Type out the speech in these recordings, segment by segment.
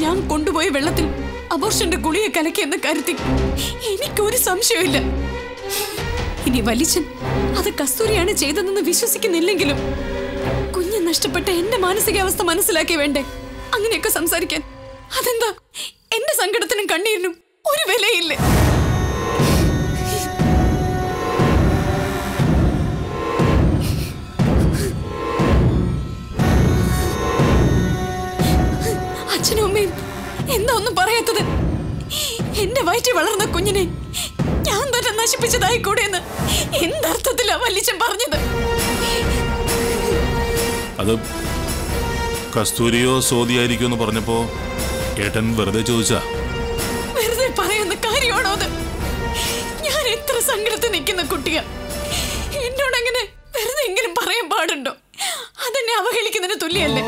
ഞാൻ കൊണ്ടുപോയ വെള്ളത്തിൽ അബോർഷന്റെ ഗുളിയെ കലക്കിയെന്ന കാര്യത്തിൽ എനിക്കൊരു സംശയമില്ല ഇനി വലിച്ചൻ അത് കസ്തൂരിയാണ് ചെയ്തതെന്ന് വിശ്വസിക്കുന്നില്ലെങ്കിലും കുഞ്ഞ് നഷ്ടപ്പെട്ട എന്റെ മാനസികാവസ്ഥ മനസ്സിലാക്കി വേണ്ടേ അങ്ങനെയൊക്കെ സംസാരിക്കാൻ അതെന്താ എന്റെ സങ്കടത്തിനും കണ്ണീരിനും ഒരു വിലയില്ലേ അച്ഛനും അമ്മയും എന്താ ഒന്നും പറയാത്തത് എന്റെ വയറ്റിൽ വളർന്ന കുഞ്ഞിനെ ഞാൻ തന്നെ നശിപ്പിച്ചതായി കൂടെ എന്ന് എന്തർത്ഥത്തിലാ വല്ലിച്ചൻ പറഞ്ഞത് അത് കസ്തൂരിയോ സോദിയായിരിക്കും എന്ന് പറഞ്ഞപ്പോ ഏട്ടൻ വെറുതെ ചോദിച്ചാ വെറുതെ പറയുന്ന കാര്യമാണോ അത് ഞാൻ എത്ര സങ്കടത്തിൽ നിൽക്കുന്ന കുട്ടിയാ എന്നോട് അങ്ങനെ വെറുതെ എങ്കിലും പറയാൻ പാടുണ്ടോ അതെന്നെ അവഹേളിക്കുന്നതിന് തുല്യല്ലേ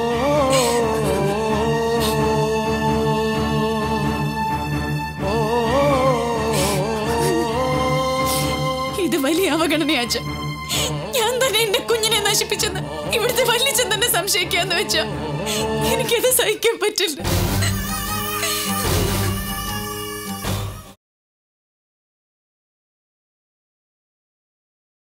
ഇത് വലിയ അവഗണനയാച്ച ഞാൻ തന്നെ എന്റെ കുഞ്ഞിനെ നശിപ്പിച്ചെന്ന് ഇവിടുത്തെ വല്യച്ഛൻ തന്നെ സംശയിക്കാന്ന് വെച്ചാ എനിക്കത് സഹിക്കാൻ പറ്റില്ല